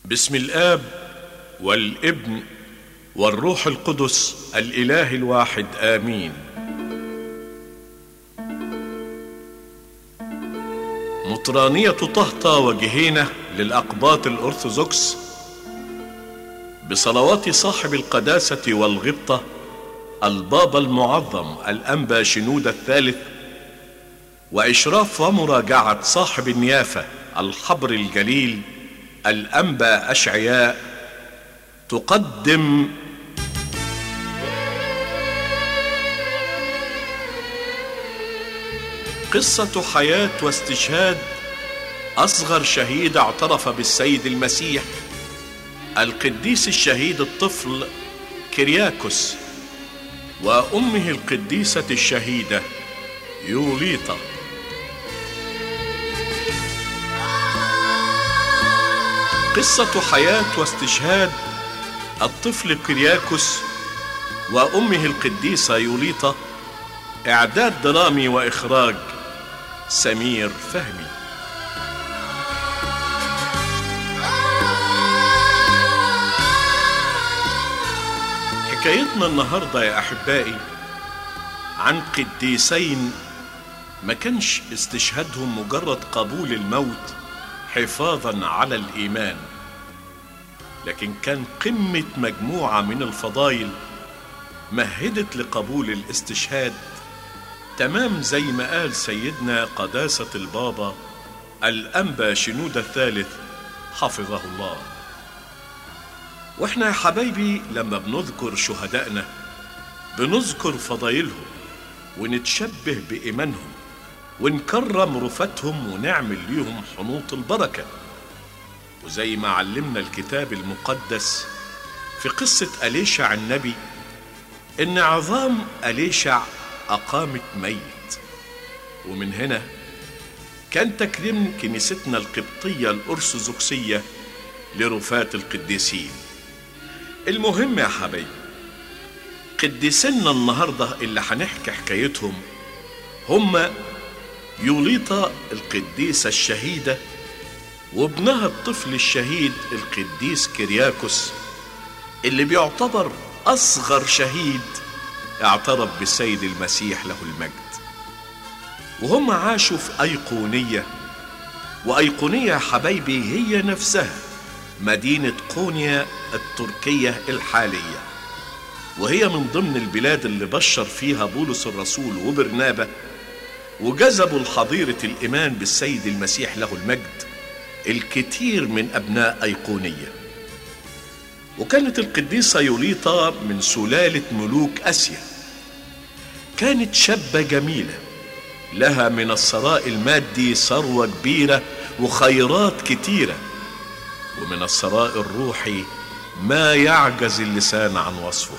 بسم الاب والابن والروح القدس الاله الواحد امين مطرانيه طهطا وجهينه للاقباط الارثوذكس بصلوات صاحب القداسه والغبطه البابا المعظم الانبا شنود الثالث واشراف ومراجعه صاحب النيافه الحبر الجليل الانبا اشعياء تقدم قصه حياه واستشهاد اصغر شهيد اعترف بالسيد المسيح القديس الشهيد الطفل كرياكوس وامه القديسه الشهيده يوليطا قصة حياة واستشهاد الطفل كرياكوس وأمه القديسة يوليطا إعداد درامي وإخراج سمير فهمي حكايتنا النهاردة يا أحبائي عن قديسين ما كانش استشهادهم مجرد قبول الموت حفاظا على الايمان لكن كان قمه مجموعه من الفضائل مهدت لقبول الاستشهاد تمام زي ما قال سيدنا قداسه البابا الانبا شنود الثالث حفظه الله واحنا يا حبايبي لما بنذكر شهدائنا بنذكر فضايلهم ونتشبه بايمانهم ونكرم رفاتهم ونعمل ليهم حنوط البركة وزي ما علمنا الكتاب المقدس في قصة أليشع النبي إن عظام أليشع أقامت ميت ومن هنا كان تكريم كنيستنا القبطية الأرثوذكسية لرفات القديسين المهم يا حبايبي قديسنا النهاردة اللي هنحكي حكايتهم هم يوليطا القديسة الشهيدة وابنها الطفل الشهيد القديس كرياكوس اللي بيعتبر أصغر شهيد اعترف بالسيد المسيح له المجد وهم عاشوا في أيقونية وأيقونية يا حبايبي هي نفسها مدينة قونيا التركية الحالية وهي من ضمن البلاد اللي بشر فيها بولس الرسول وبرنابه وجذبوا لحظيرة الإيمان بالسيد المسيح له المجد الكثير من أبناء أيقونية وكانت القديسة يوليطا من سلالة ملوك أسيا كانت شابة جميلة لها من الثراء المادي ثروة كبيرة وخيرات كتيرة ومن الثراء الروحي ما يعجز اللسان عن وصفه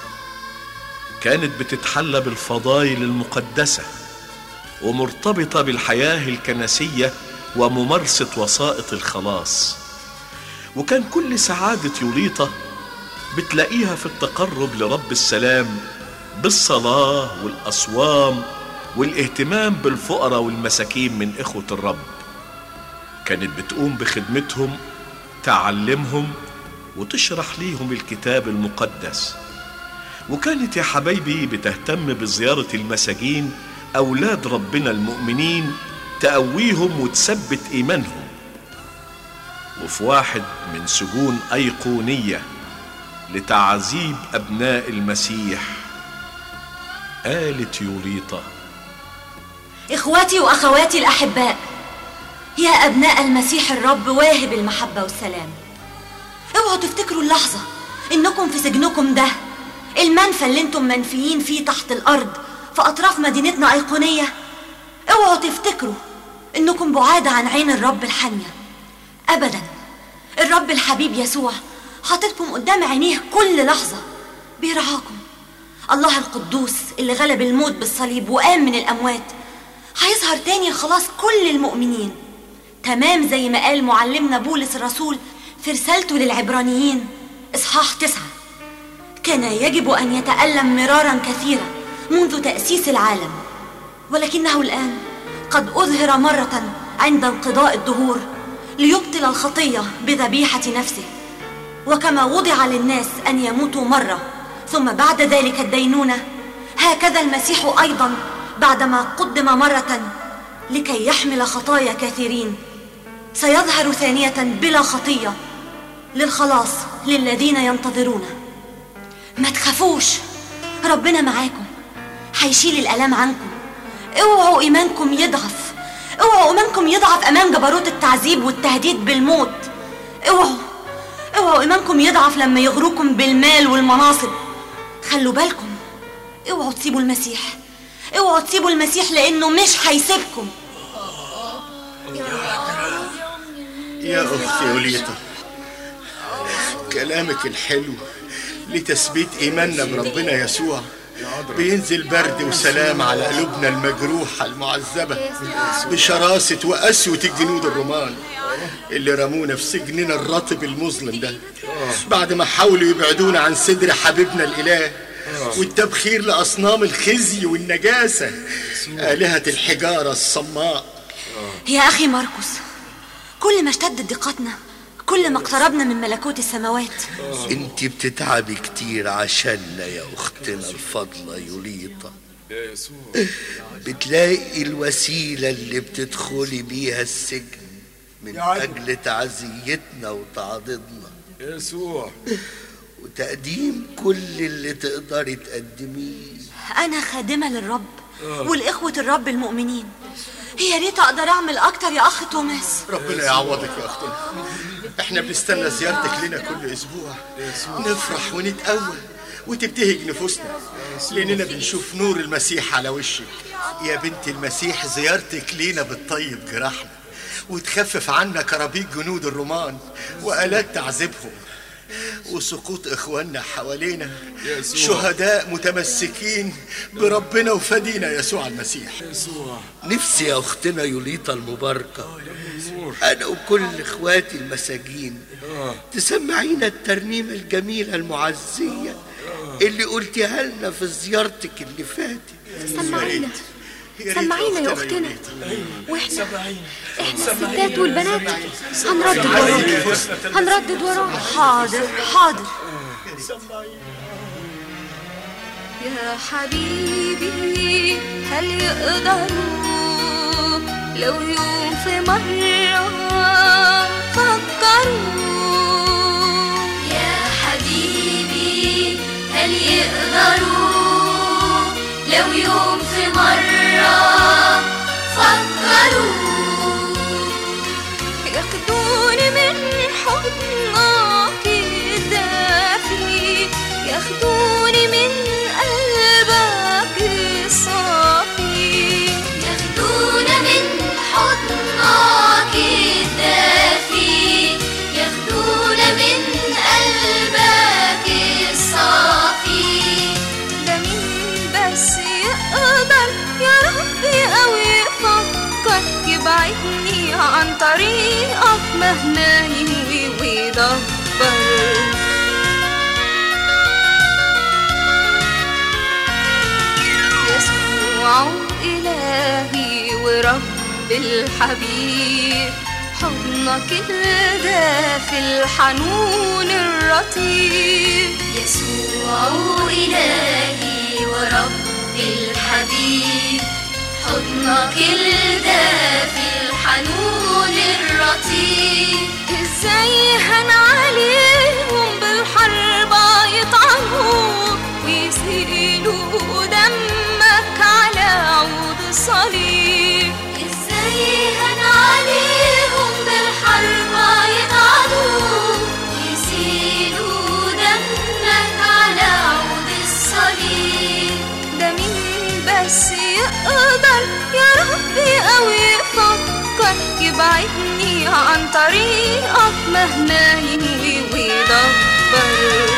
كانت بتتحلى بالفضائل المقدسه ومرتبطة بالحياة الكنسية وممارسة وسائط الخلاص وكان كل سعادة يوليطة بتلاقيها في التقرب لرب السلام بالصلاة والأصوام والاهتمام بالفقراء والمساكين من إخوة الرب كانت بتقوم بخدمتهم تعلمهم وتشرح ليهم الكتاب المقدس وكانت يا حبايبي بتهتم بزيارة المساجين أولاد ربنا المؤمنين تقويهم وتثبت إيمانهم وفي واحد من سجون أيقونية لتعذيب أبناء المسيح قالت يوليطا إخواتي وأخواتي الأحباء يا أبناء المسيح الرب واهب المحبة والسلام اوعوا تفتكروا اللحظة إنكم في سجنكم ده المنفى اللي انتم منفيين فيه تحت الأرض في أطراف مدينتنا أيقونية اوعوا تفتكروا إنكم بعاد عن عين الرب الحانية أبدا الرب الحبيب يسوع حاططكم قدام عينيه كل لحظة بيرعاكم الله القدوس اللي غلب الموت بالصليب وقام من الأموات هيظهر تاني خلاص كل المؤمنين تمام زي ما قال معلمنا بولس الرسول في رسالته للعبرانيين إصحاح تسعة كان يجب أن يتألم مرارا كثيرا منذ تأسيس العالم ولكنه الآن قد أظهر مرة عند انقضاء الدهور ليبطل الخطية بذبيحة نفسه وكما وضع للناس أن يموتوا مرة ثم بعد ذلك الدينونة هكذا المسيح أيضا بعدما قدم مرة لكي يحمل خطايا كثيرين سيظهر ثانية بلا خطية للخلاص للذين ينتظرونه ما تخافوش ربنا معاكم هيشيل الآلام عنكم اوعوا إيمانكم يضعف اوعوا إيمانكم يضعف أمام جبروت التعذيب والتهديد بالموت اوعوا اوعوا إيمانكم يضعف لما يغروكم بالمال والمناصب خلوا بالكم اوعوا تسيبوا المسيح اوعوا تسيبوا المسيح لأنه مش هيسيبكم يا أختي يوليتا كلامك الحلو لتثبيت إيماننا بربنا يسوع بينزل برد وسلام على قلوبنا المجروحة المعذبة بشراسة وقسوة الجنود الرومان اللي رمونا في سجننا الرطب المظلم ده بعد ما حاولوا يبعدونا عن صدر حبيبنا الإله والتبخير لأصنام الخزي والنجاسة آلهة الحجارة الصماء يا أخي ماركوس كل ما اشتدت ضيقتنا كل ما اقتربنا من ملكوت السماوات انت بتتعبي كتير عشاننا يا اختنا الفضلة يوليطا بتلاقي الوسيلة اللي بتدخلي بيها السجن من أجل تعزيتنا وتعضيدنا يسوع وتقديم كل اللي تقدري تقدميه أنا خادمة للرب والإخوة الرب المؤمنين يا ريت أقدر أعمل أكتر يا أخ توماس ربنا يعوضك يا أختنا احنا بنستنى زيارتك لنا كل أسبوع نفرح ونتقوى وتبتهج نفوسنا لأننا بنشوف نور المسيح على وشك يا بنت المسيح زيارتك لينا بتطيب جراحنا وتخفف عنا كرابيك جنود الرومان وآلات تعذيبهم وسقوط إخواننا حوالينا يسوع. شهداء متمسكين بربنا وفدينا يسوع المسيح يسوع نفسي يا أختنا يوليطا المباركة أنا وكل إخواتي المساجين تسمعينا الترنيمة الجميلة المعزية اللي قلتيها لنا في زيارتك اللي فاتت سمعينا يا ريت سمعينا يا أختنا اختنا يوليطا. واحنا احنا الستات والبنات هنردد وراك هنردد وراك حاضر حاضر يا حبيبي هل يقدروا لو يوم في مرة فكروا يا حبيبي هل يقدروا لو يوم في مرة فكروا ياخدوني من حضنك الدافي ياخدوني من قلبك الصافي ياخدونا من حضنك الدافي ياخدونا من قلبك الصافي ده مين بس يقدر يا ربي أو يفكر يبعدني عن طريقك مهما ينوي ويدبر يسوع إلهي ورب الحبيب حضنك الدافي الحنون الرطيب يسوع إلهي ورب الحبيب حضنك الدافي الحنون الرطيب ازاي هن عليهم بالحرب يطعنوا ويسيلوا دمك على عود الصليب ازاي هن عليهم بالحرب يطعنوا ويسيلوا دمك على عود الصليب ده مين بس يقدر يا ربي أو يفكر يبعدني عن طريقك مهما ينوي ويدبر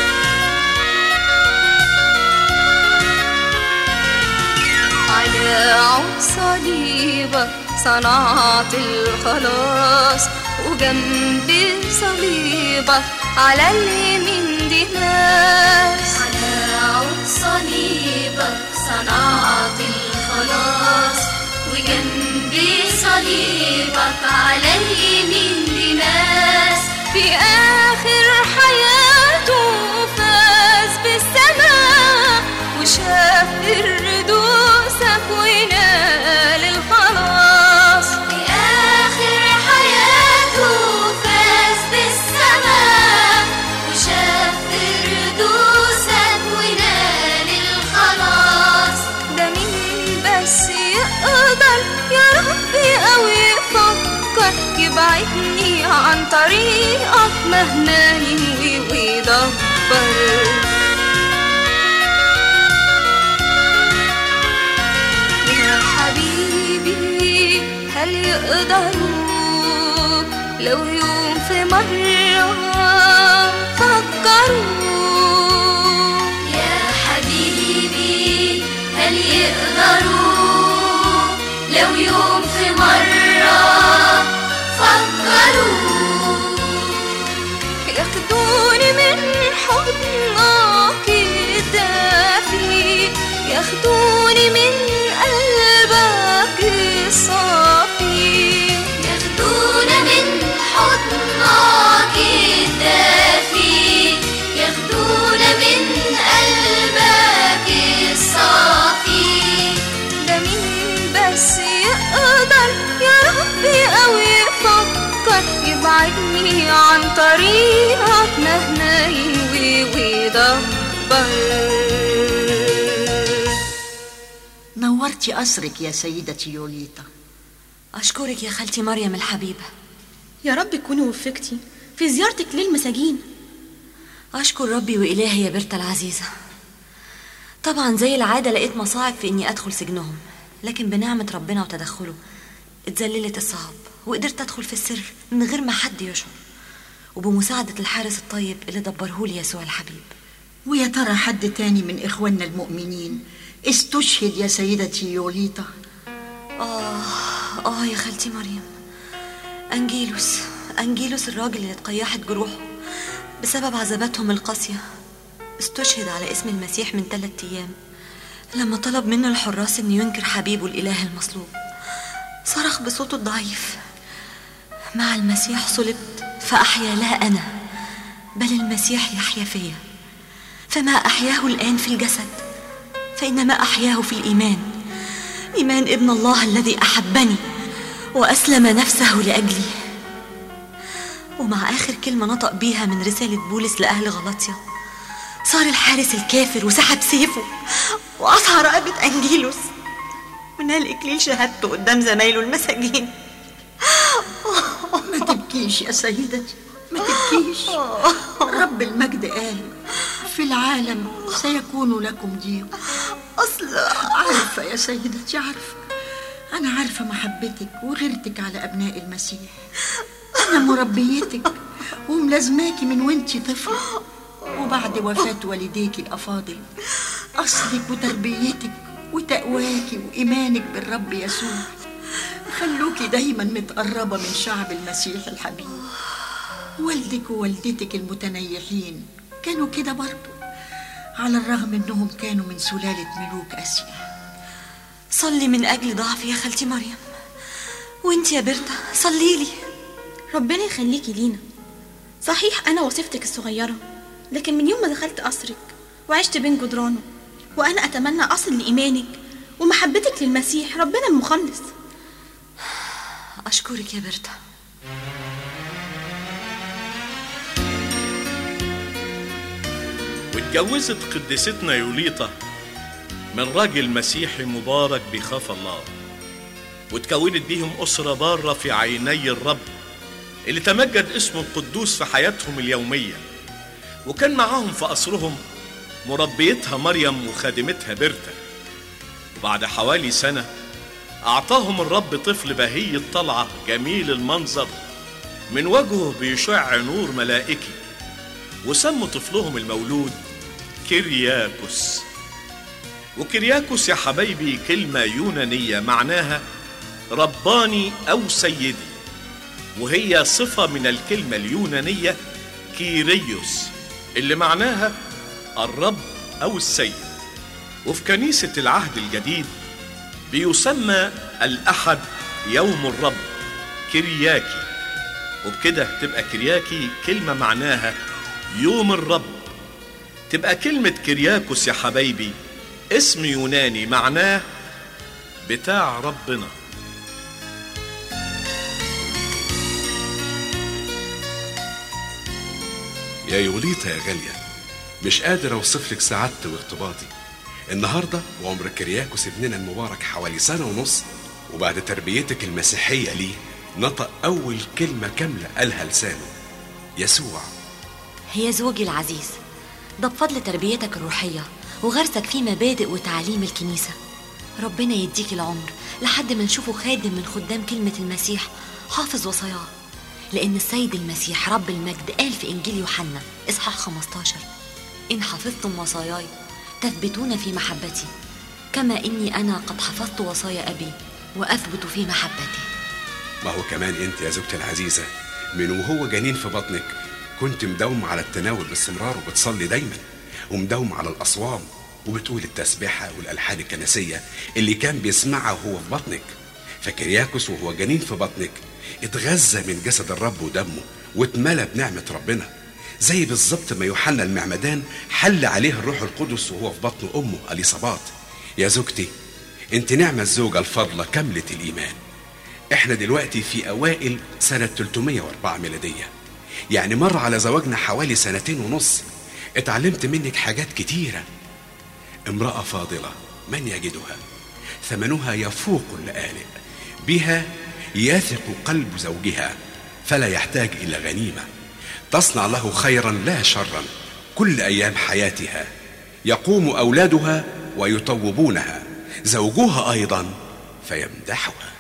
على عود صليبك صنعت الخلاص وجنب صليبك على اليمين دماس على عود صليبك صنعت الخلاص وجنب بصليبك على اليمين دماس في آخر حياته فاز بالسماء وشاف فردوسك ونال الخلاص في آخر حياته فاز بالسماء وشاف فردوسك ونال الخلاص ده مين بس يقدر يا ربي أو يفكر يبعدني عن طريقك مهما ينوي ويدبر يا حبيبي هل يقدروا لو يوم في مرة فكروا يا حبيبي هل يقدروا لو يوم في مرة فكروا ياخدوني من حضنك الدافي ياخدوني من قلبك الصافي ياخدونا من حضنك الدافي ياخدونا من قلبك الصافي ده مين بس يقدر يا ربي أو يفكر يبعدني عن طريقك مهما ينوي ويدبر نورتي قصرك يا سيدتي يوليتا أشكرك يا خالتي مريم الحبيبة يا رب تكوني وفقتي في زيارتك للمساجين أشكر ربي وإلهي يا برتا العزيزة طبعا زي العادة لقيت مصاعب في إني أدخل سجنهم لكن بنعمة ربنا وتدخله اتذللت الصعب وقدرت أدخل في السر من غير ما حد يشعر وبمساعدة الحارس الطيب اللي دبرهولي يسوع الحبيب ويا ترى حد تاني من إخواننا المؤمنين استشهد يا سيدتي يوليتا آه آه يا خالتي مريم أنجيلوس أنجيلوس الراجل اللي اتقيحت جروحه بسبب عذاباتهم القاسية استشهد على اسم المسيح من ثلاثة أيام لما طلب منه الحراس إنه ينكر حبيبه الإله المصلوب صرخ بصوته الضعيف مع المسيح صلبت فأحيا لا أنا بل المسيح يحيا فيا فما أحياه الآن في الجسد فإنما أحياه في الإيمان إيمان ابن الله الذي أحبني وأسلم نفسه لأجلي ومع آخر كلمة نطق بيها من رسالة بولس لأهل غلطيا صار الحارس الكافر وسحب سيفه وقطع رقبة أنجيلوس ونال إكليل شهادته قدام زمايله المساجين ما تبكيش يا سيدتي ما تبكيش رب المجد قال في العالم سيكون لكم ضيق أصل عارفة يا سيدتي عارفة أنا عارفة محبتك وغيرتك على أبناء المسيح أنا مربيتك وملازماكي من وانتي طفلة وبعد وفاة والديك الأفاضل أصلك وتربيتك وتقواكي وإيمانك بالرب يسوع خلوكي دايما متقربة من شعب المسيح الحبيب والدك ووالدتك المتنيحين كانوا كده برضو على الرغم انهم كانوا من سلالة ملوك اسيا صلي من أجل ضعفي يا خالتي مريم وانت يا برتا صلي لي ربنا يخليكي لينا صحيح أنا وصفتك الصغيرة لكن من يوم ما دخلت قصرك وعشت بين جدرانه وأنا أتمنى أصل لإيمانك ومحبتك للمسيح ربنا المخلص أشكرك يا برتا واتجوزت قديستنا يوليطة من راجل مسيحي مبارك بيخاف الله وتكونت بيهم أسرة بارة في عيني الرب اللي تمجد اسمه القدوس في حياتهم اليومية وكان معاهم في قصرهم مربيتها مريم وخادمتها برتا وبعد حوالي سنة أعطاهم الرب طفل بهي الطلعة جميل المنظر من وجهه بيشع نور ملائكي وسموا طفلهم المولود كيرياكوس وكيرياكوس يا حبايبي كلمة يونانية معناها رباني أو سيدي وهي صفة من الكلمة اليونانية كيريوس اللي معناها الرب أو السيد وفي كنيسة العهد الجديد بيسمى الأحد يوم الرب كرياكي وبكده تبقى كرياكي كلمة معناها يوم الرب تبقى كلمة كرياكوس يا حبايبي اسم يوناني معناه بتاع ربنا يا يوليتا يا غالية مش قادر أوصف لك سعادتي وارتباطي النهاردة وعمر كرياكوس ابننا المبارك حوالي سنة ونص وبعد تربيتك المسيحية ليه نطق أول كلمة كاملة قالها لسانه يسوع هي زوجي العزيز ده بفضل تربيتك الروحية وغرسك في مبادئ وتعاليم الكنيسة ربنا يديك العمر لحد ما نشوفه خادم من خدام كلمة المسيح حافظ وصاياه لأن السيد المسيح رب المجد قال في إنجيل يوحنا إصحاح 15 إن حفظتم وصاياي تثبتون في محبتي كما إني أنا قد حفظت وصايا أبي وأثبت في محبتي ما هو كمان أنت يا زوجتي العزيزة من وهو جنين في بطنك كنت مداوم على التناول باستمرار وبتصلي دايما ومداوم على الأصوام وبتقول التسبيحة والألحان الكنسية اللي كان بيسمعها وهو في بطنك فكرياكوس وهو جنين في بطنك اتغذى من جسد الرب ودمه واتملى بنعمة ربنا زي بالظبط ما يوحنا المعمدان حل عليه الروح القدس وهو في بطن أمه أليصابات يا زوجتي انت نعمة الزوجة الفاضلة كاملة الإيمان احنا دلوقتي في أوائل سنة 304 ميلادية يعني مر على زواجنا حوالي سنتين ونص اتعلمت منك حاجات كتيرة امرأة فاضلة من يجدها ثمنها يفوق اللآلئ بها يثق قلب زوجها فلا يحتاج إلى غنيمة تصنع له خيرا لا شرا كل أيام حياتها يقوم أولادها ويطوبونها زوجها أيضا فيمدحها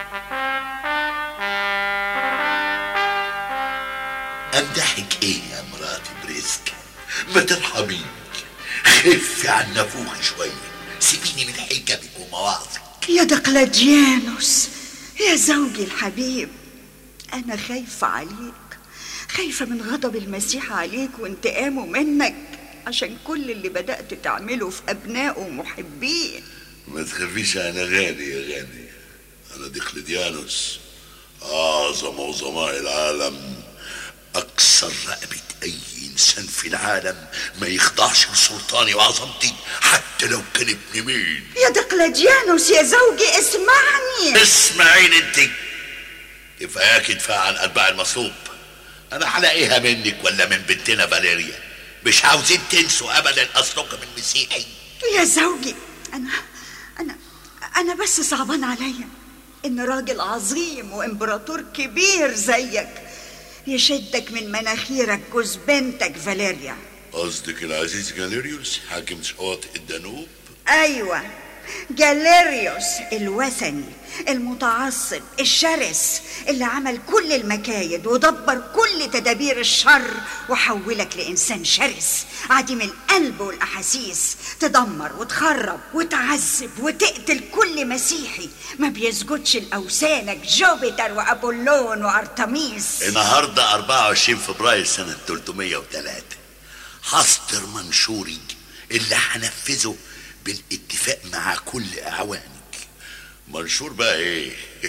امدحك ايه يا مراتي بريسك ما ترحميني خفي عن نافوخي شويه سيبيني من حجابك ومواعظك يا دقلديانوس يا زوجي الحبيب أنا خايفة عليك خايفة من غضب المسيح عليك وانتقامه منك عشان كل اللي بدأت تعمله في أبنائه ومحبيه ما تخافيش انا غالي يا غالي انا ديقلديانوس اعظم عظماء العالم اكسر رقبه اي انسان في العالم ما يخضعش لسلطاني وعظمتي حتى لو كان ابن مين يا دقلديانوس يا زوجي اسمعني اسمعيني انت كفاياك دفاع عن اتباع المصلوب انا هلاقيها منك ولا من بنتنا فاليريا مش عاوزين تنسوا ابدا اصلكم المسيحي يا زوجي أنا أنا أنا بس صعبان عليا إن راجل عظيم وإمبراطور كبير زيك يشدك من مناخيرك جوز بنتك فاليريا قصدك العزيز جاليريوس حاكم شواطئ الدانوب أيوة جاليريوس الوثني المتعصب الشرس اللي عمل كل المكايد ودبر كل تدابير الشر وحولك لإنسان شرس عديم القلب والأحاسيس تدمر وتخرب وتعذب وتقتل كل مسيحي ما بيسجدش لأوثانك جوبيتر وأبولون وأرتميس النهارده 24 فبراير سنة 303 هصدر منشوري اللي هنفذه بالاتفاق مع كل أعوانك منشور بقى ايه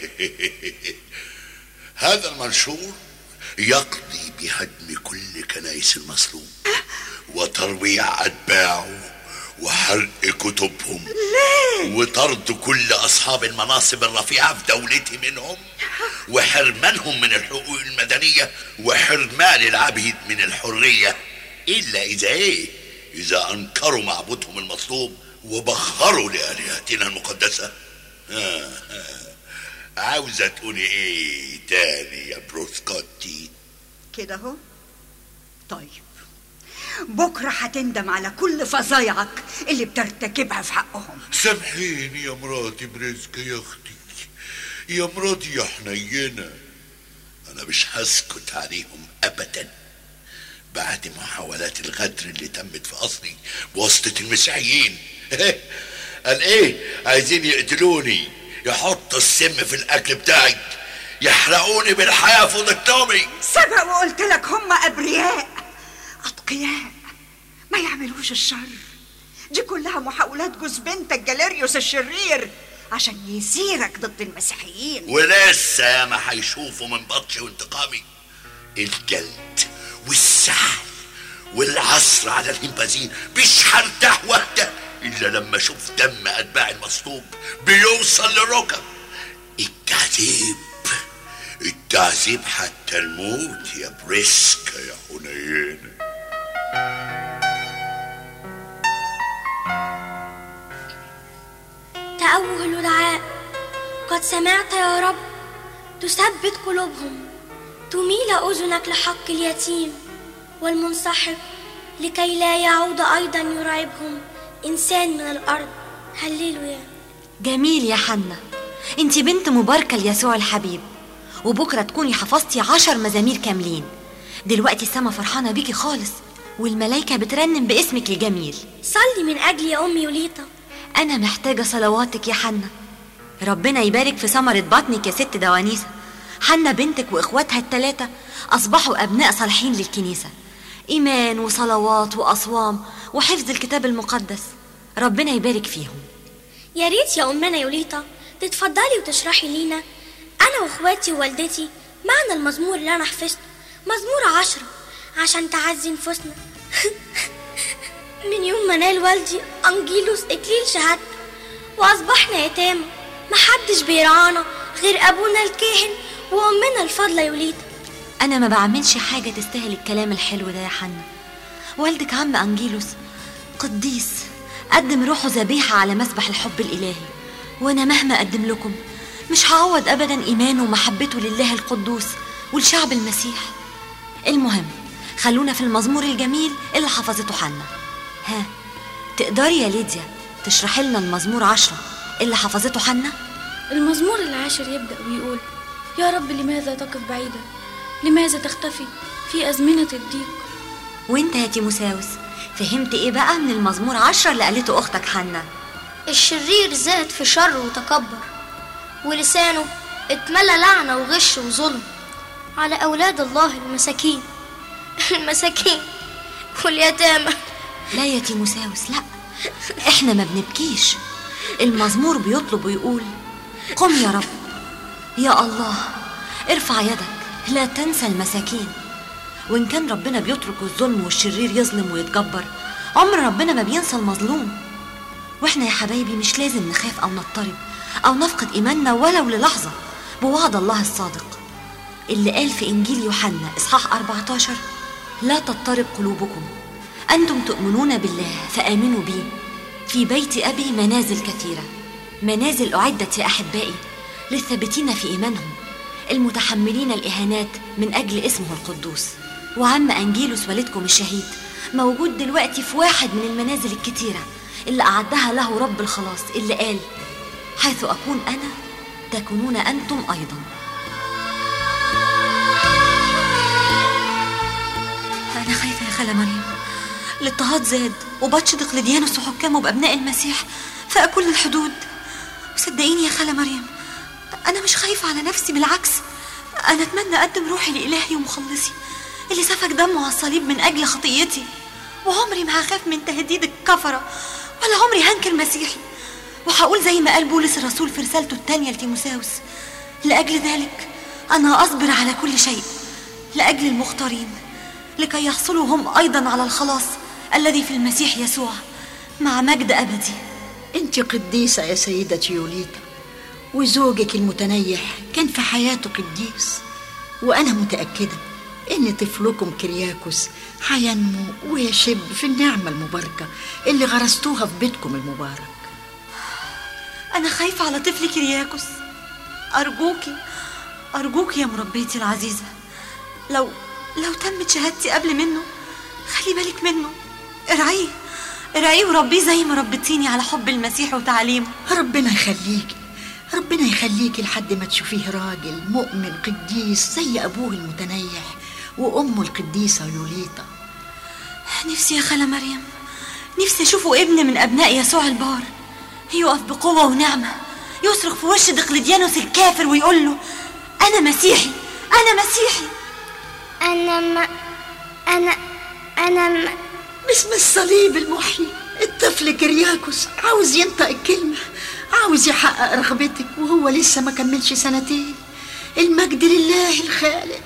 هذا المنشور يقضي بهدم كل كنائس المصلوب وترويع أتباعه وحرق كتبهم ليه؟ وطرد كل أصحاب المناصب الرفيعة في دولتي منهم وحرمانهم من الحقوق المدنية وحرمان العبيد من الحرية إلا إذا إيه إذا أنكروا معبودهم المصلوب وبخروا لآلهتنا المقدسة آه آه. عاوزة تقولي إيه تاني يا بروسكوتي كده اهو طيب بكرة هتندم على كل فظايعك اللي بترتكبها في حقهم سامحيني يا مراتي برزقة يا اختي يا مراتي يا حنينة انا مش هسكت عليهم ابدا بعد محاولات الغدر اللي تمت في قصري بواسطة المسيحيين قال ايه عايزين يقتلوني يحطوا السم في الاكل بتاعي يحرقوني بالحياة في اوضة نومي سبق وقلت لك هم أبرياء أتقياء ما يعملوش الشر دي كلها محاولات جوز بنتك جاليريوس الشرير عشان يسيرك ضد المسيحيين ولسه ما هيشوفوا من بطشي وانتقامي الجلد والسعي والعصر على الهمبازين مش هرتاح واهدى الا لما اشوف دم اتباع المصلوب بيوصل للركب التعذيب التعذيب حتى الموت يا بريسكا يا حنينه تأول دعاء قد سمعت يا رب تثبت قلوبهم تميل أذنك لحق اليتيم والمنسحق لكي لا يعود أيضا يرعبهم إنسان من الأرض هللويا جميل يا حنة انت بنت مباركة ليسوع الحبيب وبكرة تكوني حفظتي عشر مزامير كاملين دلوقتي السما فرحانة بيكي خالص والملايكة بترنم باسمك الجميل صلي من أجلي يا أمي وليطة أنا محتاجة صلواتك يا حنة ربنا يبارك في ثمرة بطنك يا ست دوانيسة حنة بنتك وإخواتها التلاتة أصبحوا أبناء صالحين للكنيسة إيمان وصلوات وأصوام وحفظ الكتاب المقدس ربنا يبارك فيهم يا ريت يا أمنا يوليطة تتفضلي وتشرحي لينا أنا وإخواتي ووالدتي معنى المزمور اللي أنا حفظته مزمور عشرة عشان تعزي نفوسنا من يوم ما نال والدي أنجيلوس إكليل شهادته وأصبحنا يتامى محدش بيرعانا غير أبونا الكاهن وأمنا الفاضلة يوليطة أنا ما بعملش حاجة تستاهل الكلام الحلو ده يا حنة والدك عم أنجيلوس قديس قدم روحه ذبيحة على مسبح الحب الإلهي وأنا مهما أقدم لكم مش هعوض أبدا إيمانه ومحبته لله القدوس والشعب المسيح المهم خلونا في المزمور الجميل اللي حفظته حنة ها تقدري يا ليديا تشرحي لنا المزمور عشرة اللي حفظته حنة المزمور العاشر يبدأ ويقول يا رب لماذا تقف بعيدا لماذا تختفي في أزمنة الضيق وانت يا تيموساوس فهمت ايه بقى من المزمور عشرة اللي قالته اختك حنة الشرير زاد في شر وتكبر ولسانه اتملى لعنة وغش وظلم على أولاد الله المساكين المساكين واليتامى لا يا تيموساوس لا احنا ما بنبكيش المزمور بيطلب ويقول قم يا رب يا الله ارفع يدك لا تنسى المساكين وإن كان ربنا بيترك الظلم والشرير يظلم ويتجبر عمر ربنا ما بينسى المظلوم واحنا يا حبايبي مش لازم نخاف أو نضطرب أو نفقد إيماننا ولو للحظة بوعد الله الصادق اللي قال في إنجيل يوحنا إصحاح 14 لا تضطرب قلوبكم أنتم تؤمنون بالله فآمنوا بي في بيت أبي منازل كثيرة منازل أعدت يا أحبائي للثابتين في إيمانهم المتحملين الإهانات من أجل اسمه القدوس وعم أنجيلوس والدكم الشهيد موجود دلوقتي في واحد من المنازل الكتيرة اللي أعدها له رب الخلاص اللي قال حيث أكون أنا تكونون أنتم أيضا أنا خايفة يا خالة مريم الاضطهاد زاد وبطش دقلديانوس وحكامه بأبناء المسيح فاق كل الحدود وصدقيني يا خالة مريم أنا مش خايفة على نفسي بالعكس أنا أتمنى أقدم روحي لإلهي ومخلصي اللي سفك دمه على الصليب من أجل خطيتي وعمري ما هخاف من تهديد الكفرة ولا عمري هنكر مسيحي وهقول زي ما قال بولس الرسول في رسالته التانية لتيموساوس لأجل ذلك أنا أصبر على كل شيء لأجل المختارين لكي يحصلوا هم أيضا على الخلاص الذي في المسيح يسوع مع مجد أبدي انت قديسة يا سيدتي يوليتا وزوجك المتنيح كان في حياته قديس وأنا متأكدة إن طفلكم كرياكوس هينمو ويشب في النعمة المباركة اللي غرستوها في بيتكم المبارك أنا خايفة على طفلي كرياكوس أرجوكي أرجوكي يا مربيتي العزيزة لو لو تمت شهادتي قبل منه خلي بالك منه ارعيه ارعيه وربيه زي ما ربيتيني على حب المسيح وتعليمه ربنا يخليكي ربنا يخليكي لحد ما تشوفيه راجل مؤمن قديس زي أبوه المتنيح وأمه القديسة يوليتا نفسي يا خالة مريم نفسي أشوفه ابن من أبناء يسوع البار يقف بقوة ونعمة يصرخ في وش دقلديانوس الكافر ويقول له أنا مسيحي أنا مسيحي أنا ما أنا أنا ما باسم الصليب المحيي الطفل كرياكوس عاوز ينطق الكلمة عاوز يحقق رغبتك وهو لسه ما كملش سنتين المجد لله الخالق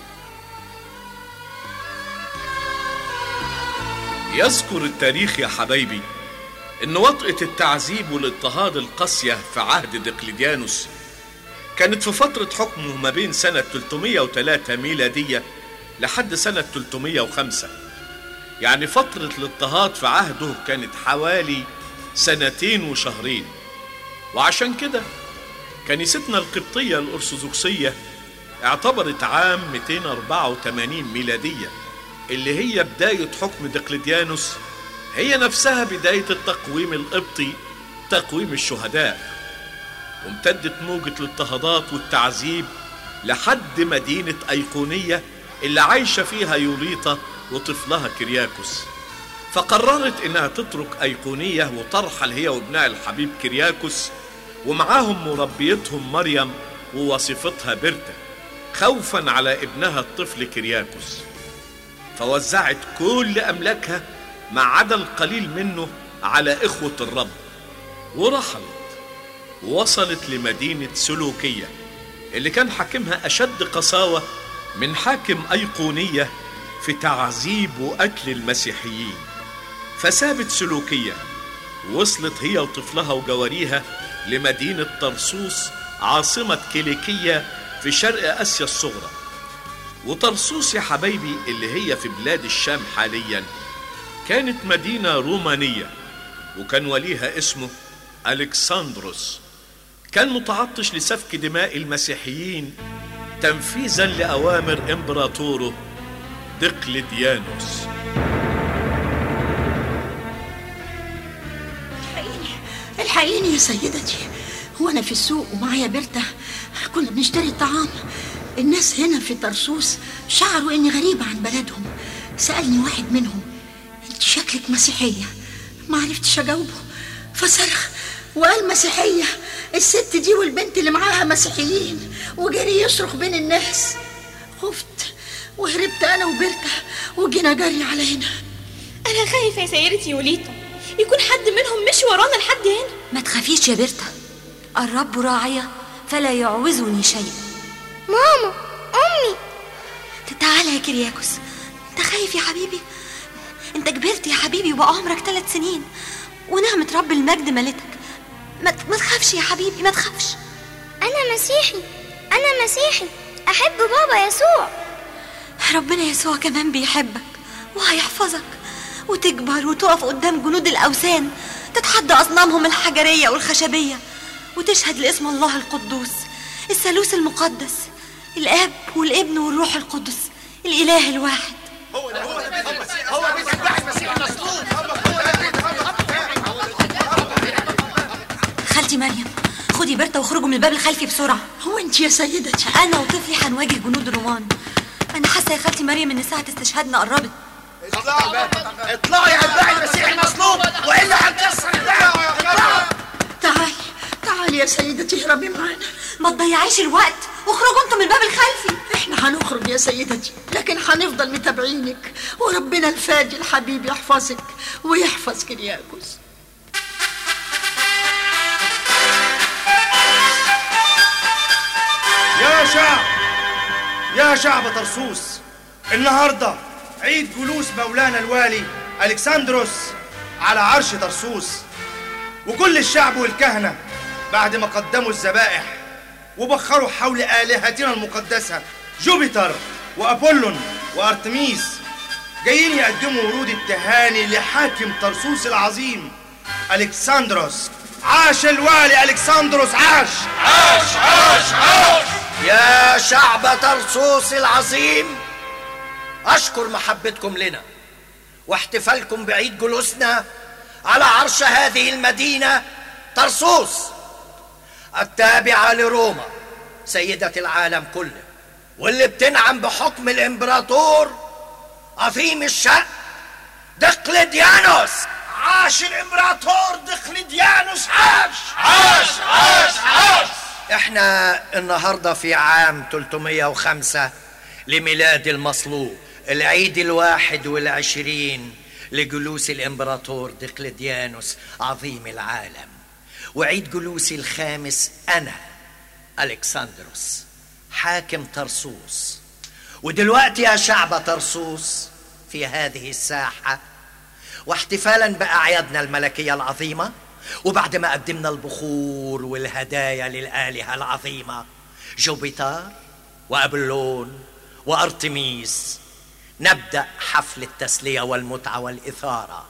يذكر التاريخ يا حبايبي ان وطأة التعذيب والاضطهاد القاسية في عهد دقلديانوس كانت في فترة حكمه ما بين سنة 303 ميلادية لحد سنة 305 يعني فترة الاضطهاد في عهده كانت حوالي سنتين وشهرين وعشان كده كنيستنا القبطية الأرثوذكسية اعتبرت عام 284 ميلادية اللي هي بداية حكم دقلديانوس هي نفسها بداية التقويم القبطي تقويم الشهداء وامتدت موجة الاضطهادات والتعذيب لحد مدينة أيقونية اللي عايشة فيها يوليطا وطفلها كرياكوس فقررت انها تترك أيقونية وترحل هي وابنها الحبيب كرياكوس ومعاهم مربيتهم مريم ووصفتها بيرتا خوفا على ابنها الطفل كرياكوس فوزعت كل أملاكها ما عدا القليل منه على إخوة الرب ورحلت ووصلت لمدينة سلوكية اللي كان حاكمها أشد قساوة من حاكم أيقونية في تعذيب وقتل المسيحيين فسابت سلوكية وصلت هي وطفلها وجواريها لمدينة طرسوس عاصمة كيليكية في شرق آسيا الصغرى وطرسوس يا حبايبي اللي هي في بلاد الشام حاليا كانت مدينة رومانية وكان وليها اسمه ألكسندروس كان متعطش لسفك دماء المسيحيين تنفيذا لأوامر إمبراطوره دقلديانوس الحقيني الحقيني يا سيدتي وانا في السوق ومعايا بيرتا كنا بنشتري الطعام الناس هنا في طرسوس شعروا اني غريبة عن بلدهم سألني واحد منهم انت شكلك مسيحية ما عرفتش اجاوبه فصرخ وقال مسيحية الست دي والبنت اللي معاها مسيحيين وجري يصرخ بين الناس خفت وهربت انا وبرتا وجينا جري على هنا انا خايفه يا سيدتي يوليتا يكون حد منهم مشي ورانا لحد هنا ما تخافيش يا بيرتا الرب راعية فلا يعوزني شيء ماما أمي تعالى يا كرياكوس انت خايف يا حبيبي انت كبرت يا حبيبي وبقى عمرك ثلاث سنين ونعمة رب المجد ملتك ما, ما تخافش يا حبيبي ما تخافش أنا مسيحي أنا مسيحي أحب بابا يسوع ربنا يسوع كمان بيحبك وهيحفظك وتكبر وتقف قدام جنود الأوثان تتحدى أصنامهم الحجرية والخشبية وتشهد لاسم الله القدوس الثالوث المقدس الآب والابن والروح القدس الإله الواحد هو ده هو ده هو بيتبع المسيح المصلوب خالتي مريم خدي بيرتا واخرجوا من الباب الخلفي بسرعة هو انت يا سيدتي أنا وطفلي هنواجه جنود الرومان أنا حاسة يا خالتي مريم إن ساعة استشهادنا قربت اطلعوا اطلعوا يا اتباع المسيح المصلوب والا هنكسر الباب اطلعوا تعالي تعالي يا سيدتي اهربي معانا ما تضيعيش الوقت واخرجوا انتم من الباب الخلفي احنا هنخرج يا سيدتي لكن هنفضل متابعينك وربنا الفادي الحبيب يحفظك ويحفظ كرياكوس يا شعب يا شعب طرسوس النهارده عيد جلوس مولانا الوالي الكسندروس على عرش طرسوس وكل الشعب والكهنه بعد ما قدموا الذبائح وبخروا حول الهتنا المقدسه جوبيتر وابولون وارتميس جايين يقدموا ورود التهاني لحاكم طرسوس العظيم الكسندروس عاش الوالي الكسندروس عاش عاش عاش عاش يا شعب طرسوس العظيم أشكر محبتكم لنا واحتفالكم بعيد جلوسنا على عرش هذه المدينة طرسوس التابعة لروما سيدة العالم كله واللي بتنعم بحكم الإمبراطور عظيم الشأن دقلديانوس عاش الإمبراطور دقلديانوس عاش عاش عاش عاش احنا النهاردة في عام 305 لميلاد المصلوب العيد الواحد والعشرين لجلوس الإمبراطور دقلديانوس عظيم العالم وعيد جلوسي الخامس أنا ألكسندروس حاكم طرسوس ودلوقتي يا شعب طرسوس في هذه الساحة واحتفالا بأعيادنا الملكية العظيمة وبعد ما قدمنا البخور والهدايا للآلهة العظيمة جوبيتر وأبلون وأرتميس نبدأ حفل التسلية والمتعة والإثارة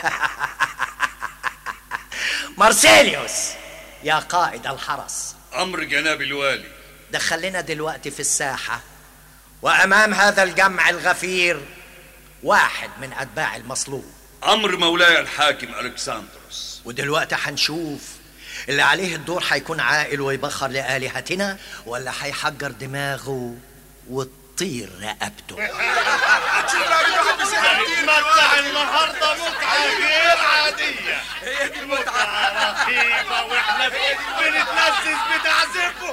مارسيليوس يا قائد الحرس أمر جناب الوالي دخلنا دلوقتي في الساحة وأمام هذا الجمع الغفير واحد من أتباع المصلوب أمر مولاي الحاكم ألكسندروس ودلوقتي هنشوف اللي عليه الدور هيكون عاقل ويبخر لآلهتنا ولا هيحجر دماغه وتطير رقبته متعة النهارده متعة غير عادية هي دي متعة رهيبة واحنا بنتلذذ بتعذيبهم